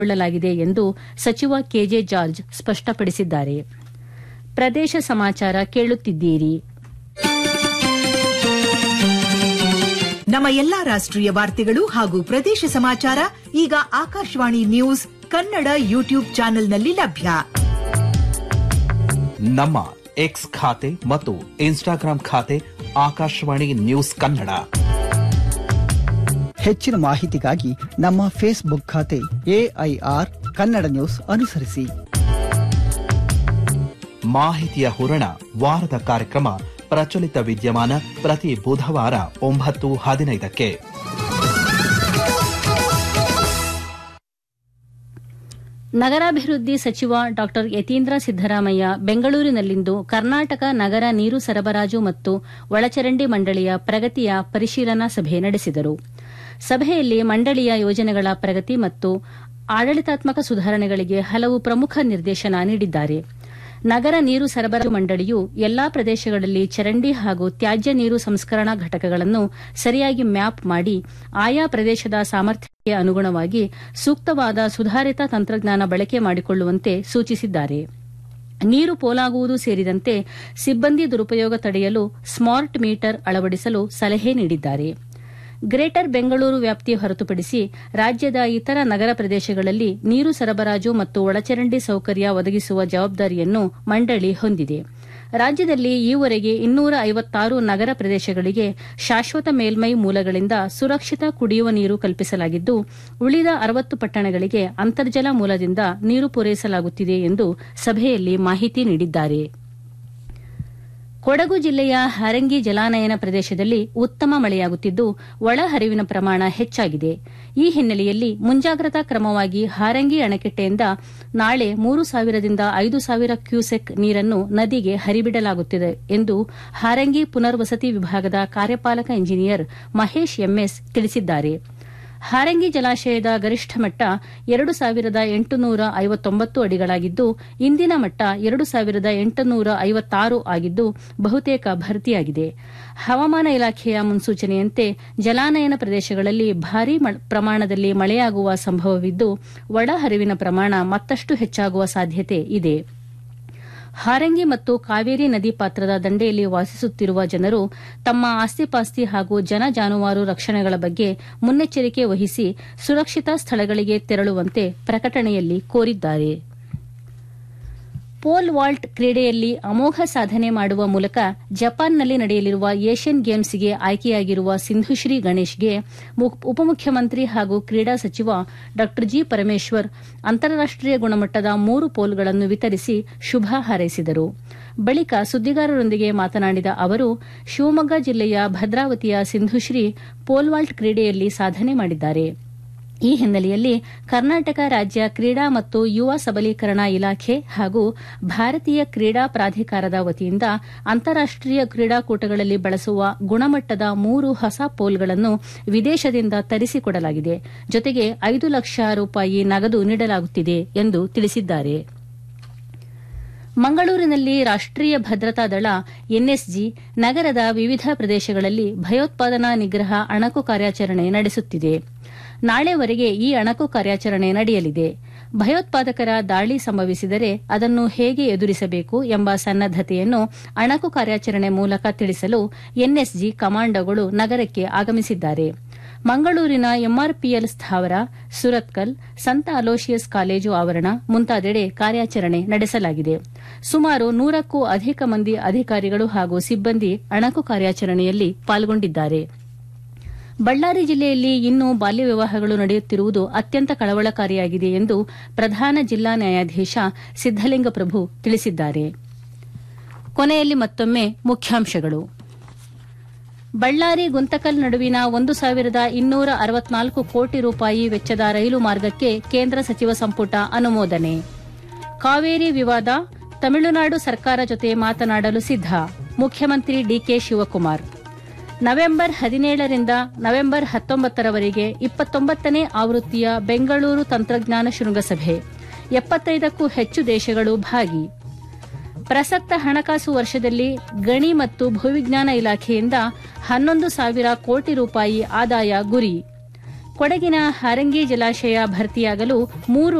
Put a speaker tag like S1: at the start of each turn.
S1: ಕೊಳ್ಳಲಾಗಿದೆ ಎಂದು ಸಚಿವ K J George ಸ್ಪಷ್ಟಪಡಿಸಿದ್ದಾರೆ ಪ್ರದೇಶ ಸಮಾಚಾರ ಕೇಳುತ್ತಿದ್ದೀರಿ
S2: ನಮ್ಮ ಎಲ್ಲಾ ರಾಷ್ಟ್ರೀಯ ವಾರ್ತೆಗಳು ಹಾಗೂ ಪ್ರದೇಶ ಸಮಾಚಾರ ಈಗ ಆಕಾಶವಾಣಿ ನ್ಯೂಸ್ ಕನ್ನಡ ಯೂಟ್ಯೂಬ್ ಚಾನೆಲ್ನಲ್ಲಿ ಲಭ್ಯ
S3: ನಮ್ಮ ಎಕ್ಸ್ ಖಾತೆ ಮತ್ತು ಇನ್ಸ್ಟಾಗ್ರಾಂ ಖಾತೆ ಆಕಾಶವಾಣಿ ನ್ಯೂಸ್ ಕನ್ನಡ
S4: ಹೆಚ್ಚಿನ ಮಾಹಿತಿಗಾಗಿ ನಮ್ಮ ಫೇಸ್ಬುಕ್ ಖಾತೆ ಎಐಆರ್ ಕನ್ನಡ ನ್ಯೂಸ್ ಅನುಸರಿಸಿ
S3: ಮಾಹಿತಿಯ ಹೂರಣ ವಾರದ ಕಾರ್ಯಕ್ರಮ ಪ್ರಚಲಿತ ವಿದ್ಯಮಾನ ಪ್ರತಿ ಬುಧವಾರ ಒಂಬತ್ತು ಹದಿನೈದಕ್ಕೆ
S1: ನಗರಾಭಿವೃದ್ಧಿ ಸಚಿವ ಡಾ ಯತೀಂದ್ರ ಸಿದ್ದರಾಮಯ್ಯ ಬೆಂಗಳೂರಿನಲ್ಲಿಂದು ಕರ್ನಾಟಕ ನಗರ ನೀರು ಸರಬರಾಜು ಮತ್ತು ಒಳಚರಂಡಿ ಮಂಡಳಿಯ ಪ್ರಗತಿಯ ಪರಿಶೀಲನಾ ಸಭೆ ನಡೆಸಿದರು ಸಭೆಯಲ್ಲಿ ಮಂಡಳಿಯ ಯೋಜನೆಗಳ ಪ್ರಗತಿ ಮತ್ತು ಆಡಳಿತಾತ್ಮಕ ಸುಧಾರಣೆಗಳಿಗೆ ಹಲವು ಪ್ರಮುಖ ನಿರ್ದೇಶನ ನೀಡಿದ್ದಾರೆ ನಗರ ನೀರು ಸರಬರಾಜು ಮಂಡಳಿಯು ಎಲ್ಲಾ ಪ್ರದೇಶಗಳಲ್ಲಿ ಚರಂಡಿ ಹಾಗೂ ತ್ಯಾಜ್ಯ ನೀರು ಸಂಸ್ಕರಣಾ ಘಟಕಗಳನ್ನು ಸರಿಯಾಗಿ ಮ್ಯಾಪ್ ಮಾಡಿ ಆಯಾ ಪ್ರದೇಶದ ಸಾಮರ್ಥ್ಯಕ್ಕೆ ಅನುಗುಣವಾಗಿ ಸೂಕ್ತವಾದ ಸುಧಾರಿತ ತಂತ್ರಜ್ಞಾನ ಬಳಕೆ ಮಾಡಿಕೊಳ್ಳುವಂತೆ ಸೂಚಿಸಿದ್ದಾರೆ ನೀರು ಪೋಲಾಗುವುದು ಸೇರಿದಂತೆ ಸಿಬ್ಬಂದಿ ದುರುಪಯೋಗ ತಡೆಯಲು ಸ್ಮಾರ್ಟ್ ಮೀಟರ್ ಅಳವಡಿಸಲು ಸಲಹೆ ನೀಡಿದ್ದಾರೆ ಗ್ರೇಟರ್ ಬೆಂಗಳೂರು ವ್ಯಾಪ್ತಿ ಹೊರತುಪಡಿಸಿ ರಾಜ್ಯದ ಇತರ ನಗರ ಪ್ರದೇಶಗಳಲ್ಲಿ ನೀರು ಸರಬರಾಜು ಮತ್ತು ಒಳಚರಂಡಿ ಸೌಕರ್ಯ ಒದಗಿಸುವ ಜವಾಬ್ದಾರಿಯನ್ನು ಮಂಡಳಿ ಹೊಂದಿದೆ ರಾಜ್ಯದಲ್ಲಿ ಈವರೆಗೆ ಇನ್ನೂರ ಐವತ್ತಾರು ನಗರ ಪ್ರದೇಶಗಳಿಗೆ ಶಾಶ್ವತ ಮೇಲ್ಮೈ ಮೂಲಗಳಿಂದ ಸುರಕ್ಷಿತ ಕುಡಿಯುವ ನೀರು ಕಲ್ಪಿಸಲಾಗಿದ್ದು ಉಳಿದ ಅರವತ್ತು ಪಟ್ಟಣಗಳಿಗೆ ಅಂತರ್ಜಲ ಮೂಲದಿಂದ ನೀರು ಪೂರೈಸಲಾಗುತ್ತಿದೆ ಎಂದು ಸಭೆಯಲ್ಲಿ ಮಾಹಿತಿ ನೀಡಿದ್ದಾರೆ ಕೊಡಗು ಜಿಲ್ಲೆಯ ಹಾರಂಗಿ ಜಲಾನಯನ ಪ್ರದೇಶದಲ್ಲಿ ಉತ್ತಮ ಮಳೆಯಾಗುತ್ತಿದ್ದು ಒಳಹರಿವಿನ ಪ್ರಮಾಣ ಹೆಚ್ಚಾಗಿದೆ ಈ ಹಿನ್ನೆಲೆಯಲ್ಲಿ ಮುಂಜಾಗ್ರತಾ ಕ್ರಮವಾಗಿ ಹಾರಂಗಿ ಅಣೆಕಟ್ಟೆಯಿಂದ ನಾಳೆ ಮೂರು ಸಾವಿರದಿಂದ ಐದು ಸಾವಿರ ಕ್ಯೂಸೆಕ್ ನೀರನ್ನು ನದಿಗೆ ಹರಿಬಿಡಲಾಗುತ್ತಿದೆ ಎಂದು ಹಾರಂಗಿ ಪುನರ್ವಸತಿ ವಿಭಾಗದ ಕಾರ್ಯಪಾಲಕ ಇಂಜಿನಿಯರ್ ಮಹೇಶ್ ಎಂಎಸ್ ತಿಳಿಸಿದ್ದಾರೆ ಹಾರಂಗಿ ಜಲಾಶಯದ ಗರಿಷ್ಠ ಮಟ್ಟ ಎರಡು ಸಾವಿರದ ಎಂಟುನೂರ ಐವತ್ತೊಂಬತ್ತು ಅಡಿಗಳಾಗಿದ್ದು ಇಂದಿನ ಮಟ್ಟ ಎರಡು ಸಾವಿರದ ಎಂಟುನೂರ ಐವತ್ತಾರು ಆಗಿದ್ದು ಬಹುತೇಕ ಭರ್ತಿಯಾಗಿದೆ ಹವಾಮಾನ ಇಲಾಖೆಯ ಮುನ್ಸೂಚನೆಯಂತೆ ಜಲಾನಯನ ಪ್ರದೇಶಗಳಲ್ಲಿ ಭಾರೀ ಪ್ರಮಾಣದಲ್ಲಿ ಮಳೆಯಾಗುವ ಸಂಭವವಿದ್ದು ಒಳಹರಿವಿನ ಪ್ರಮಾಣ ಮತ್ತಷ್ಟು ಹೆಚ್ಚಾಗುವ ಸಾಧ್ಯತೆ ಇದೆ ಹಾರಂಗಿ ಮತ್ತು ಕಾವೇರಿ ನದಿ ಪಾತ್ರದ ದಂಡೆಯಲ್ಲಿ ವಾಸಿಸುತ್ತಿರುವ ಜನರು ತಮ್ಮ ಆಸ್ತಿಪಾಸ್ತಿ ಹಾಗೂ ಜನ ಜಾನುವಾರು ರಕ್ಷಣೆಗಳ ಬಗ್ಗೆ ಮುನ್ನೆಚ್ಚರಿಕೆ ವಹಿಸಿ ಸುರಕ್ಷಿತ ಸ್ಥಳಗಳಿಗೆ ತೆರಳುವಂತೆ ಪ್ರಕಟಣೆಯಲ್ಲಿ ಕೋರಿದ್ದಾರೆ ಪೋಲ್ ವಾಲ್ಟ್ ಕ್ರೀಡೆಯಲ್ಲಿ ಅಮೋಘ ಸಾಧನೆ ಮಾಡುವ ಮೂಲಕ ಜಪಾನ್ನಲ್ಲಿ ನಡೆಯಲಿರುವ ಏಷ್ಯನ್ ಗೇಮ್ಸ್ಗೆ ಆಯ್ಕೆಯಾಗಿರುವ ಸಿಂಧುಶ್ರೀ ಗಣೇಶ್ಗೆ ಉಪಮುಖ್ಯಮಂತ್ರಿ ಹಾಗೂ ಕ್ರೀಡಾ ಸಚಿವ ಡಾ ಜಿ ಪರಮೇಶ್ವರ್ ಅಂತಾರಾಷ್ಟೀಯ ಗುಣಮಟ್ಟದ ಮೂರು ಪೋಲ್ಗಳನ್ನು ವಿತರಿಸಿ ಶುಭ ಹಾರೈಸಿದರು ಬಳಿಕ ಸುದ್ದಿಗಾರರೊಂದಿಗೆ ಮಾತನಾಡಿದ ಅವರು ಶಿವಮೊಗ್ಗ ಜಿಲ್ಲೆಯ ಭದ್ರಾವತಿಯ ಸಿಂಧುಶ್ರೀ ಪೋಲ್ ವಾಲ್ಟ್ ಕ್ರೀಡೆಯಲ್ಲಿ ಸಾಧನೆ ಮಾಡಿದ್ದಾರೆ ಈ ಹಿನ್ನೆಲೆಯಲ್ಲಿ ಕರ್ನಾಟಕ ರಾಜ್ಯ ಕ್ರೀಡಾ ಮತ್ತು ಯುವ ಸಬಲೀಕರಣ ಇಲಾಖೆ ಹಾಗೂ ಭಾರತೀಯ ಕ್ರೀಡಾ ಪ್ರಾಧಿಕಾರದ ವತಿಯಿಂದ ಅಂತಾರಾಷ್ಟೀಯ ಕ್ರೀಡಾಕೂಟಗಳಲ್ಲಿ ಬಳಸುವ ಗುಣಮಟ್ಟದ ಮೂರು ಹೊಸ ಪೋಲ್ಗಳನ್ನು ವಿದೇಶದಿಂದ ತರಿಸಿಕೊಡಲಾಗಿದೆ ಜೊತೆಗೆ ಐದು ಲಕ್ಷ ರೂಪಾಯಿ ನಗದು ನೀಡಲಾಗುತ್ತಿದೆ ಎಂದು ತಿಳಿಸಿದ್ದಾರೆ ಮಂಗಳೂರಿನಲ್ಲಿ ರಾಷ್ಟೀಯ ಭದ್ರತಾ ದಳ ಎನ್ಎಸ್ಜಿ ನಗರದ ವಿವಿಧ ಪ್ರದೇಶಗಳಲ್ಲಿ ಭಯೋತ್ಪಾದನಾ ನಿಗ್ರಹ ಅಣಕು ಕಾರ್ಯಾಚರಣೆ ನಡೆಸುತ್ತಿದೆ ನಾಳೆವರೆಗೆ ಈ ಅಣಕು ಕಾರ್ಯಾಚರಣೆ ನಡೆಯಲಿದೆ ಭಯೋತ್ಪಾದಕರ ದಾಳಿ ಸಂಭವಿಸಿದರೆ ಅದನ್ನು ಹೇಗೆ ಎದುರಿಸಬೇಕು ಎಂಬ ಸನ್ನದ್ದತೆಯನ್ನು ಅಣಕು ಕಾರ್ಯಾಚರಣೆ ಮೂಲಕ ತಿಳಿಸಲು ಎನ್ಎಸ್ಜಿ ಕಮಾಂಡೋಗಳು ನಗರಕ್ಕೆ ಆಗಮಿಸಿದ್ದಾರೆ ಮಂಗಳೂರಿನ ಎಂಆರ್ಪಿಎಲ್ ಸ್ಥಾವರ ಸುರತ್ಕಲ್ ಸಂತ ಅಲೋಶಿಯಸ್ ಕಾಲೇಜು ಆವರಣ ಮುಂತಾದೆಡೆ ಕಾರ್ಯಾಚರಣೆ ನಡೆಸಲಾಗಿದೆ ಸುಮಾರು ನೂರಕ್ಕೂ ಅಧಿಕ ಮಂದಿ ಅಧಿಕಾರಿಗಳು ಹಾಗೂ ಸಿಬ್ಬಂದಿ ಅಣಕು ಕಾರ್ಯಾಚರಣೆಯಲ್ಲಿ ಪಾಲ್ಗೊಂಡಿದ್ದಾರೆ ಬಳ್ಳಾರಿ ಜಿಲ್ಲೆಯಲ್ಲಿ ಇನ್ನೂ ಬಾಲ್ಯ ವಿವಾಹಗಳು ನಡೆಯುತ್ತಿರುವುದು ಅತ್ಯಂತ ಕಳವಳಕಾರಿಯಾಗಿದೆ ಎಂದು ಪ್ರಧಾನ ಜಿಲ್ಲಾ ನ್ಯಾಯಾಧೀಶ ಸಿದ್ದಲಿಂಗ ಪ್ರಭು ತಿಳಿಸಿದ್ದಾರೆ ಕೊನೆಯಲ್ಲಿ ಮತ್ತೊಮ್ಮೆ ಮುಖ್ಯಾಂಶಗಳು ಬಳ್ಳಾರಿ ಗುಂತಕಲ್ ನಡುವಿನ ಒಂದು ಸಾವಿರದ ಇನ್ನೂರ ಅರವತ್ನಾಲ್ಕು ಕೋಟಿ ರೂಪಾಯಿ ವೆಚ್ಚದ ರೈಲು ಮಾರ್ಗಕ್ಕೆ ಕೇಂದ್ರ ಸಚಿವ ಸಂಪುಟ ಅನುಮೋದನೆ ಕಾವೇರಿ ವಿವಾದ ತಮಿಳುನಾಡು ಸರ್ಕಾರ ಜೊತೆ ಮಾತನಾಡಲು ಸಿದ್ದ ಮುಖ್ಯಮಂತ್ರಿ ಡಿಕೆ ಶಿವಕುಮಾರ್ ನವೆಂಬರ್ ಹದಿನೇಳರಿಂದ ನವೆಂಬರ್ ಹತ್ತೊಂಬತ್ತರವರೆಗೆ ಇಪ್ಪತ್ತೊಂಬತ್ತನೇ ಆವೃತ್ತಿಯ ಬೆಂಗಳೂರು ತಂತ್ರಜ್ಞಾನ ಶೃಂಗಸಭೆ ಎಪ್ಪತ್ತೈದಕ್ಕೂ ಹೆಚ್ಚು ದೇಶಗಳು ಭಾಗಿ ಪ್ರಸಕ್ತ ಹಣಕಾಸು ವರ್ಷದಲ್ಲಿ ಗಣಿ ಮತ್ತು ಭೂವಿಜ್ಞಾನ ಇಲಾಖೆಯಿಂದ ಹನ್ನೊಂದು ಸಾವಿರ ಕೋಟಿ ರೂಪಾಯಿ ಆದಾಯ ಗುರಿ ಕೊಡಗಿನ ಹಾರಂಗಿ ಜಲಾಶಯ ಭರ್ತಿಯಾಗಲು ಮೂರು